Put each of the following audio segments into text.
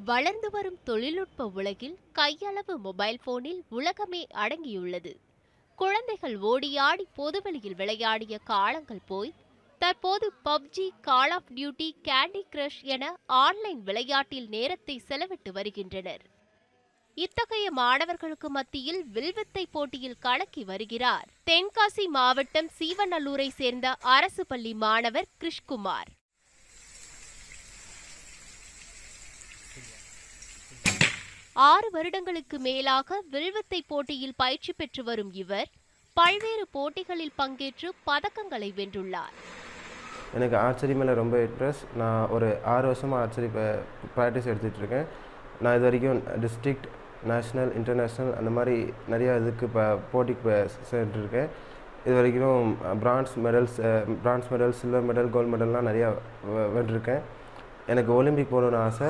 வளர்ந்து வரும் தொழில்நுட்ப உலகில் கையளவு மொபைல் போனில் உலகமே அடங்கியுள்ளது குழந்தைகள் ஓடியாடி பொதுவெளியில் விளையாடிய காலங்கள் போய் தற்போது PUBG call of duty candy crush என ஆன்லைன் விளையாட்டில் நேரத்தை செலவிட்டு வருகின்றனர் இத்தகைய மாணவர்களுக்கு மத்தியில் வில்வித்தை போட்டியில் கலக்கி வருகிறார் தென்காசி மாவட்டம் சீவநல்லூரை சேர்ந்த அரசு பள்ளி மாணவர் கிருஷ்குமார் ஆறு வருடங்களுக்கு மேலாக வில்வித்தை போட்டியில் பயிற்சி பெற்று வரும் இவர் பல்வேறு போட்டிகளில் பங்கேற்று பதக்கங்களை வென்றுள்ளார் எனக்கு ஆர்ச்சரி மேலே ரொம்ப இன்ட்ரெஸ்ட் நான் ஒரு ஆறு வருஷமாக ஆர்ச்சரி ப்ராக்டிஸ் எடுத்துகிட்டு இருக்கேன் நான் இது வரைக்கும் டிஸ்ட்ரிக்ட் நேஷ்னல் இன்டர்நேஷ்னல் அந்த மாதிரி நிறையா இதுக்கு இப்போ போட்டிக்கு சேர்ந்துருக்கேன் இது வரைக்கும் bronze medals bronze medal silver medal gold மெடல்லாம் நிறையா வெ- வென்றிருக்கேன் எனக்கு ஒலிம்பிக் போகணுன்னு ஆசை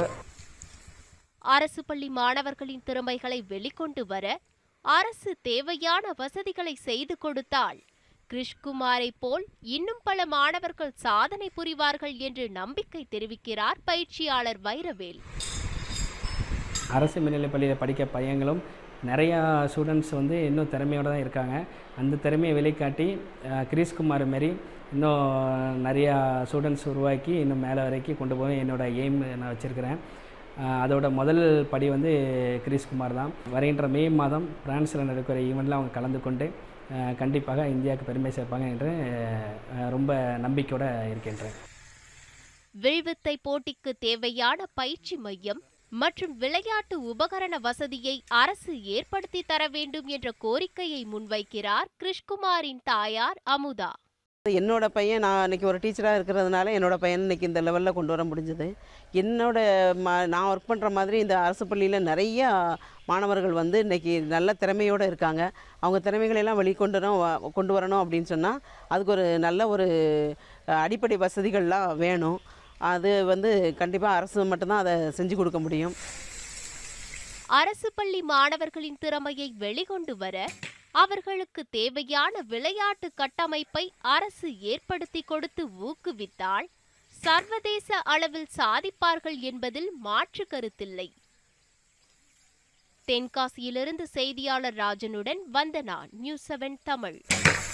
அரசு பள்ளி மாணவர்களின் திறமைகளை வெளிக்கொண்டு வர அரசு தேவையான வசதிகளை செய்து கொடுத்தால் கிருஷ்குமாரை போல் இன்னும் பல மாணவர்கள் சாதனை புரிவார்கள் என்று நம்பிக்கை தெரிவிக்கிறார் பயிற்சியாளர் வைரவேல் அரசு மேல்நிலைப் பள்ளியில் படிக்க பையங்களும் நிறையா ஸ்டூடெண்ட்ஸ் வந்து இன்னும் திறமையோடு தான் இருக்காங்க அந்த திறமையை வெளிக்காட்டி அஹ், கிரீஷ்குமார் மாரி இன்னும் நிறையா ஸ்டூடெண்ட்ஸ் உருவாக்கி இன்னும் மேலே வரைக்கும் கொண்டு போய் என்னோடய எய்ம் நான் வச்சுருக்கிறேன் அதோட முதல் படி வந்து கிரீஷ்குமார் தான் வருகின்ற மே மாதம் பிரான்ஸில் நடக்கிற ஈவெண்ட்டில் அவங்க கலந்து கொண்டு அஹ், கண்டிப்பாக இந்தியாவுக்கு பெருமை சேர்ப்பாங்க என்று அஹ், ரொம்ப நம்பிக்கையோடு இருக்கின்றேன் வில்வித்தை போட்டிக்கு தேவையான பயிற்சி மையம் மற்றும் விளையாட்டு உபகரண வசதியை அரசு ஏற்படுத்தி தர வேண்டும் என்ற கோரிக்கையை முன்வைக்கிறார் கிருஷ்குமாரின் தாயார் அமுதா என்னோட பையன் நான் இன்னைக்கு ஒரு டீச்சராக இருக்கிறதுனால என்னோட பையன் இன்னைக்கு இந்த லெவலில் கொண்டு வர முடிஞ்சது என்னோட ம நான் ஒர்க் பண்ணுற மாதிரி இந்த அரசு பள்ளியில் நிறைய மாணவர்கள் வந்து இன்னைக்கு நல்ல திறமையோடு இருக்காங்க அவங்க திறமைகளை எல்லாம் வெளிக்கொண்டு வரணும், வ- கொண்டு வரணும் அப்படின்னு சொன்னால் அதுக்கு ஒரு நல்ல ஒரு அஹ், அடிப்படை வசதிகள்லாம் வேணும் அது வந்து கண்டிப்பாக அரசு மட்டும்தான் அதை செஞ்சு கொடுக்க முடியும் அரசு பள்ளி மாணவர்களின் திறமையை வெளிக்கொண்டு வர அவர்களுக்கு தேவையான விளையாட்டு கட்டமைப்பை அரசு ஏற்படுத்தி கொடுத்து ஊக்குவித்தால் சர்வதேச அளவில் சாதிப்பார்கள் என்பதில் மாற்று கருத்தில்லை தென்காசியிலிருந்து செய்தியாளர் ராஜனுடன் வந்தனா நியூஸ் செவன் தமிழ்